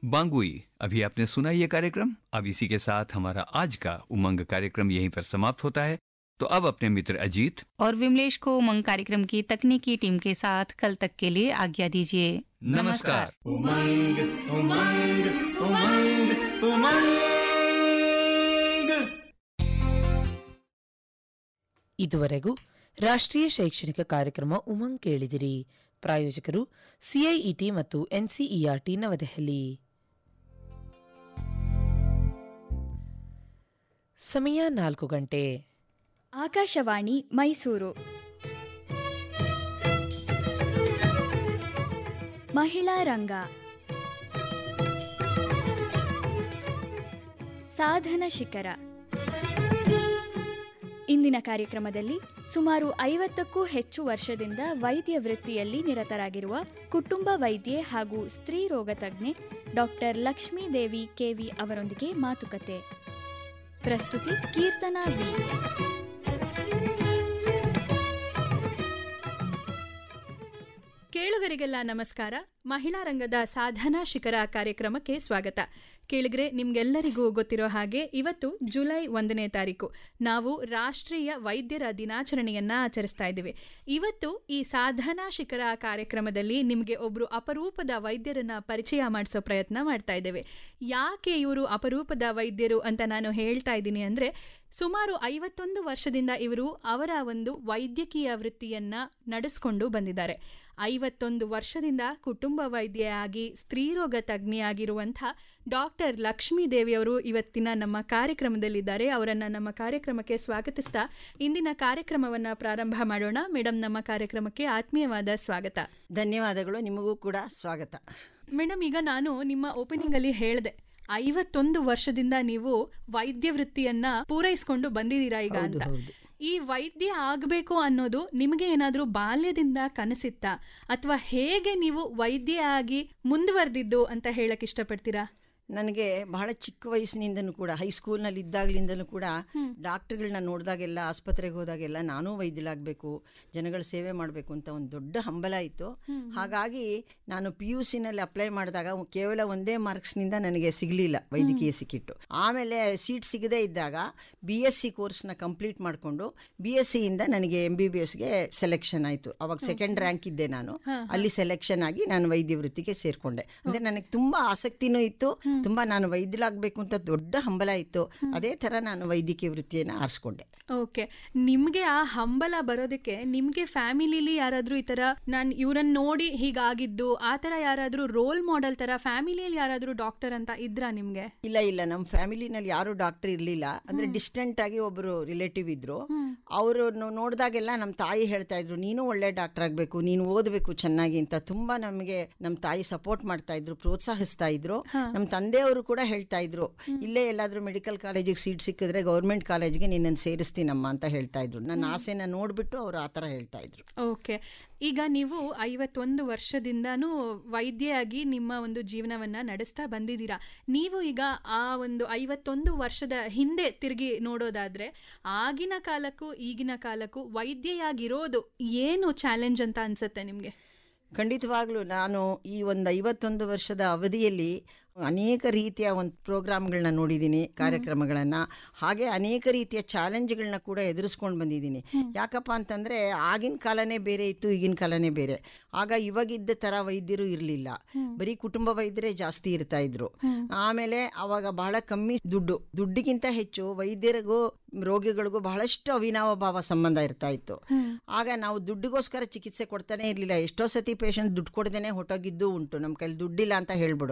बांगुई अभी आपने सुना ये कार्यक्रम अब इसी के साथ हमारा आज का उमंग कार्यक्रम यहीं पर समाप्त होता है तो अब अपने मित्र अजीत और विमलेश को उमंग कार्यक्रम की तकनीकी टीम के साथ कल तक के लिए आज्ञा दीजिए नमस्कार उमंग उमंग उमंग उमंग ಇದುವರೆಗೂ ರಾಷ್ಟ್ರೀಯ ಶೈಕ್ಷಣಿಕ ಕಾರ್ಯಕ್ರಮ ಉಮಂಗ್ ಕೇಳಿದಿರಿ ಪ್ರಾಯೋಜಕರು ಸಿಐಇಟಿ ಮತ್ತು ಎನ್ಸಿಇಆರ್ಟಿ ನವದೆಹಲಿ ಸಮಯ ನಾಲ್ಕು ಗಂಟೆ ಆಕಾಶವಾಣಿ ಮೈಸೂರು ಮಹಿಳಾ ರಂಗ ಸಾಧನ ಶಿಖರ ಇಂದಿನ ಕಾರ್ಯಕ್ರಮದಲ್ಲಿ ಸುಮಾರು ಐವತ್ತಕ್ಕೂ ಹೆಚ್ಚು ವರ್ಷದಿಂದ ವೈದ್ಯ ವೃತ್ತಿಯಲ್ಲಿ ನಿರತರಾಗಿರುವ ಕುಟುಂಬ ವೈದ್ಯೆ ಹಾಗೂ ಸ್ತ್ರೀ ರೋಗ ತಜ್ಞೆ ಡಾಕ್ಟರ್ ಲಕ್ಷ್ಮೀದೇವಿ ಕೆವಿ ಅವರೊಂದಿಗೆ ಮಾತುಕತೆ ಪ್ರಸ್ತುತಿ ಕೀರ್ತನಾ ವಿ ಕೇಳುಗರಿಗೆಲ್ಲ ನಮಸ್ಕಾರ ಮಹಿಳಾ ರಂಗದ ಸಾಧನಾ ಶಿಖರ ಕಾರ್ಯಕ್ರಮಕ್ಕೆ ಸ್ವಾಗತ ಕೇಳಿದ್ರೆ ನಿಮ್ಗೆಲ್ಲರಿಗೂ ಗೊತ್ತಿರೋ ಹಾಗೆ ಇವತ್ತು ಜುಲೈ ಒಂದನೇ ತಾರೀಕು ನಾವು ರಾಷ್ಟ್ರೀಯ ವೈದ್ಯರ ದಿನಾಚರಣೆಯನ್ನ ಆಚರಿಸ್ತಾ ಇದ್ದೀವಿ ಇವತ್ತು ಈ ಸಾಧನಾ ಶಿಖರ ಕಾರ್ಯಕ್ರಮದಲ್ಲಿ ನಿಮಗೆ ಒಬ್ರು ಅಪರೂಪದ ವೈದ್ಯರನ್ನ ಪರಿಚಯ ಮಾಡಿಸೋ ಪ್ರಯತ್ನ ಮಾಡ್ತಾ ಇದ್ದೇವೆ ಯಾಕೆ ಇವರು ಅಪರೂಪದ ವೈದ್ಯರು ಅಂತ ನಾನು ಹೇಳ್ತಾ ಇದ್ದೀನಿ ಅಂದ್ರೆ ಸುಮಾರು ಐವತ್ತೊಂದು ವರ್ಷದಿಂದ ಇವರು ಅವರ ಒಂದು ವೈದ್ಯಕೀಯ ವೃತ್ತಿಯನ್ನ ನಡೆಸ್ಕೊಂಡು ಬಂದಿದ್ದಾರೆ ಐವತ್ತೊಂದು ವರ್ಷದಿಂದ ಕುಟುಂಬ ವೈದ್ಯೆಯಾಗಿ ಸ್ತ್ರೀರೋಗ ತಜ್ಞೆಯಾಗಿರುವಂಥ ಡಾಕ್ಟರ್ ಲಕ್ಷ್ಮೀ ದೇವಿಯವರು ಇವತ್ತಿನ ನಮ್ಮ ಕಾರ್ಯಕ್ರಮದಲ್ಲಿದ್ದಾರೆ ಅವರನ್ನ ನಮ್ಮ ಕಾರ್ಯಕ್ರಮಕ್ಕೆ ಸ್ವಾಗತಿಸ್ತಾ ಇಂದಿನ ಕಾರ್ಯಕ್ರಮವನ್ನ ಪ್ರಾರಂಭ ಮಾಡೋಣ ಮೇಡಮ್ ನಮ್ಮ ಕಾರ್ಯಕ್ರಮಕ್ಕೆ ಆತ್ಮೀಯವಾದ ಸ್ವಾಗತ ಧನ್ಯವಾದಗಳು ನಿಮಗೂ ಕೂಡ ಸ್ವಾಗತ ಮೇಡಮ್ ಈಗ ನಾನು ನಿಮ್ಮ ಓಪನಿಂಗ್ ಅಲ್ಲಿ ಹೇಳಿದೆ ಐವತ್ತೊಂದು ವರ್ಷದಿಂದ ನೀವು ವೈದ್ಯ ವೃತ್ತಿಯನ್ನ ಪೂರೈಸ್ಕೊಂಡು ಬಂದಿದ್ದೀರಾ ಈಗ ಹೌದು, ಅಂತ ಹೌದು. ಈ ವೈದ್ಯ ಆಗಬೇಕು ಅನ್ನೋದು ನಿಮಗೆ ಏನಾದರೂ ಬಾಲ್ಯದಿಂದ ಕನಸಿತ್ತಾ ಅಥವಾ ಹೇಗೆ ನೀವು ವೈದ್ಯ ಆಗಿ ಮುಂದುವರೆದಿದ್ದು ಅಂತ ಹೇಳಕ್ ಇಷ್ಟಪಡ್ತೀರಾ ನನಗೆ ಬಹಳ ಚಿಕ್ಕ ವಯಸ್ಸಿನಿಂದನೂ ಕೂಡ ಹೈಸ್ಕೂಲ್ನಲ್ಲಿ ಇದ್ದಾಗಲಿಂದಲೂ ಕೂಡ ಡಾಕ್ಟರ್ಗಳನ್ನ ನೋಡಿದಾಗೆಲ್ಲ ಆಸ್ಪತ್ರೆಗೆ ಹೋದಾಗೆಲ್ಲ ನಾನೂ ವೈದ್ಯಳಾಗಬೇಕು ಜನಗಳ ಸೇವೆ ಮಾಡಬೇಕು ಅಂತ ಒಂದು ದೊಡ್ಡ ಹಂಬಲ ಇತ್ತು ಹಾಗಾಗಿ ನಾನು ಪಿ ಯು ಸಿನಲ್ಲಿ ಅಪ್ಲೈ ಮಾಡಿದಾಗ ಕೇವಲ ಒಂದೇ ಮಾರ್ಕ್ಸ್ನಿಂದ ನನಗೆ ಸಿಗಲಿಲ್ಲ ವೈದ್ಯಕೀಯ ಸಿಕ್ಕಿಟ್ಟು ಆಮೇಲೆ ಸೀಟ್ ಸಿಗದೇ ಇದ್ದಾಗ ಬಿ ಎಸ್ ಸಿ ಕೋರ್ಸ್ನ ಕಂಪ್ಲೀಟ್ ಮಾಡಿಕೊಂಡು ಬಿ ಎಸ್ ಸಿಯಿಂದ ನನಗೆ ಎಂ ಬಿ ಬಿ ಎಸ್ಗೆ ಸೆಲೆಕ್ಷನ್ ಆಯಿತು ಅವಾಗ ಸೆಕೆಂಡ್ ರ್ಯಾಂಕ್ ಇದ್ದೆ ನಾನು ಅಲ್ಲಿ ಸೆಲೆಕ್ಷನ್ ಆಗಿ ನಾನು ವೈದ್ಯ ವೃತ್ತಿಗೆ ಸೇರಿಕೊಂಡೆ ಅಂದರೆ ನನಗೆ ತುಂಬ ಆಸಕ್ತಿನೂ ಇತ್ತು ತುಂಬ ನಾನು ವೈದ್ಯಲಾಗಬೇಕು ಅಂತ ದೊಡ್ಡ ಹಂಬಲ ಇತ್ತು ಅದೇ ಥರ ನಾನು ವೈದ್ಯಕೀಯ ವೃತ್ತಿಯನ್ನು ಆರಿಸ್ಕೊಂಡೆ ಓಕೆ ನಿಮ್ಗೆ ಆ ಹಂಬಲ ಬರೋದಕ್ಕೆ ನಿಮ್ಗೆ ಫ್ಯಾಮಿಲಿಲಿ ಯಾರಾದ್ರೂ ಈ ತರ ನಾನ್ ಇವ್ರನ್ನ ನೋಡಿ ಹೀಗಾಗಿದ್ದು ಆ ತರ ಯಾರಾದ್ರೂ ರೋಲ್ ಮಾಡೆಲ್ ತರ ಫ್ಯಾಮಿಲಿಯಲ್ಲಿ ಯಾರಾದ್ರೂ ಡಾಕ್ಟರ್ ಅಂತ ಇದ್ರಾ ನಿಮ್ಗೆ ಇಲ್ಲ ಇಲ್ಲ ನಮ್ಮ ಫ್ಯಾಮಿಲಿನಲ್ಲಿ ಯಾರು ಡಾಕ್ಟರ್ ಇರಲಿಲ್ಲ ಅಂದರೆ ಡಿಸ್ಟೆಂಟ್ ಆಗಿ ಒಬ್ಬರು ರಿಲೇಟಿವ್ ಇದ್ರು ಅವರು ನೋಡಿದಾಗೆಲ್ಲ ನಮ್ಮ ತಾಯಿ ಹೇಳ್ತಾ ಇದ್ರು ನೀನು ಒಳ್ಳೆ ಡಾಕ್ಟರ್ ಆಗಬೇಕು ನೀನು ಓದಬೇಕು ಚೆನ್ನಾಗಿ ಅಂತ ತುಂಬ ನಮಗೆ ನಮ್ಮ ತಾಯಿ ಸಪೋರ್ಟ್ ಮಾಡ್ತಾ ಇದ್ರು ಪ್ರೋತ್ಸಾಹಿಸ್ತಾ ಇದ್ರು ನಮ್ಮ ತಂದೆಯವರು ಕೂಡ ಹೇಳ್ತಾ ಇದ್ರು ಇಲ್ಲೇ ಎಲ್ಲಾದ್ರೂ ಮೆಡಿಕಲ್ ಕಾಲೇಜಿಗೆ ಸೀಟ್ ಸಿಕ್ಕಿದ್ರೆ ಗೌರ್ಮೆಂಟ್ ಕಾಲೇಜ್ಗೆ ನಿನ್ನನ್ನು ಸೇರಿಸ್ತೀನಮ್ಮ ಅಂತ ಹೇಳ್ತಾ ಇದ್ರು ನನ್ನ ಆಸೆನ ನೋಡ್ಬಿಟ್ಟು ಅವರು ಆ ಥರ ಹೇಳ್ತಾ ಇದ್ರು ಓಕೆ ಈಗ ನೀವು ಐವತ್ತೊಂದು ವರ್ಷದಿಂದನೂ ವೈದ್ಯೆಯಾಗಿ ನಿಮ್ಮ ಒಂದು ಜೀವನವನ್ನ ನಡೆಸ್ತಾ ಬಂದಿದ್ದೀರಾ ನೀವು ಈಗ ಆ ಒಂದು ಐವತ್ತೊಂದು ವರ್ಷದ ಹಿಂದೆ ತಿರುಗಿ ನೋಡೋದಾದ್ರೆ ಆಗಿನ ಕಾಲಕ್ಕೂ ಈಗಿನ ಕಾಲಕ್ಕೂ ವೈದ್ಯೆಯಾಗಿರೋದು ಏನು ಚಾಲೆಂಜ್ ಅಂತ ಅನ್ಸುತ್ತೆ ನಿಮ್ಗೆ ಖಂಡಿತವಾಗ್ಲೂ ನಾನು ಈ ಒಂದು ಐವತ್ತೊಂದು ವರ್ಷದ ಅವಧಿಯಲ್ಲಿ ಅನೇಕ ರೀತಿಯ ಒಂದು ಪ್ರೋಗ್ರಾಮ್ಗಳನ್ನ ನೋಡಿದ್ದೀನಿ ಕಾರ್ಯಕ್ರಮಗಳನ್ನು ಹಾಗೆ ಅನೇಕ ರೀತಿಯ ಚಾಲೆಂಜ್ಗಳನ್ನ ಕೂಡ ಎದುರಿಸ್ಕೊಂಡು ಬಂದಿದ್ದೀನಿ ಯಾಕಪ್ಪ ಅಂತಂದರೆ ಆಗಿನ ಕಾಲನೇ ಬೇರೆ ಇತ್ತು ಈಗಿನ ಕಾಲನೇ ಬೇರೆ ಆಗ ಇವಾಗಿದ್ದ ಥರ ವೈದ್ಯರು ಇರಲಿಲ್ಲ ಬರೀ ಕುಟುಂಬ ವೈದ್ಯರೇ ಜಾಸ್ತಿ ಇರ್ತಾ ಇದ್ರು ಆಮೇಲೆ ಅವಾಗ ಬಹಳ ಕಮ್ಮಿ ದುಡ್ಡು ದುಡ್ಡಿಗಿಂತ ಹೆಚ್ಚು ವೈದ್ಯರಿಗೂ ರೋಗಿಗಳಿಗೂ ಬಹಳಷ್ಟು ಅವಿನಾವ ಭಾವ ಸಂಬಂಧ ಇರ್ತಾ ಇತ್ತು ಆಗ ನಾವು ದುಡ್ಡಿಗೋಸ್ಕರ ಚಿಕಿತ್ಸೆ ಕೊಡ್ತಾನೆ ಇರಲಿಲ್ಲ ಎಷ್ಟೋ ಸತಿ ಪೇಷಂಟ್ ದುಡ್ಡು ಕೊಡ್ದೇನೆ ಹೊಟ್ಟೋಗಿದ್ದು ಉಂಟು ನಮ್ಮ ಕೈಲಿ ದುಡ್ಡಿಲ್ಲ ಅಂತ ಹೇಳ್ಬಿಡು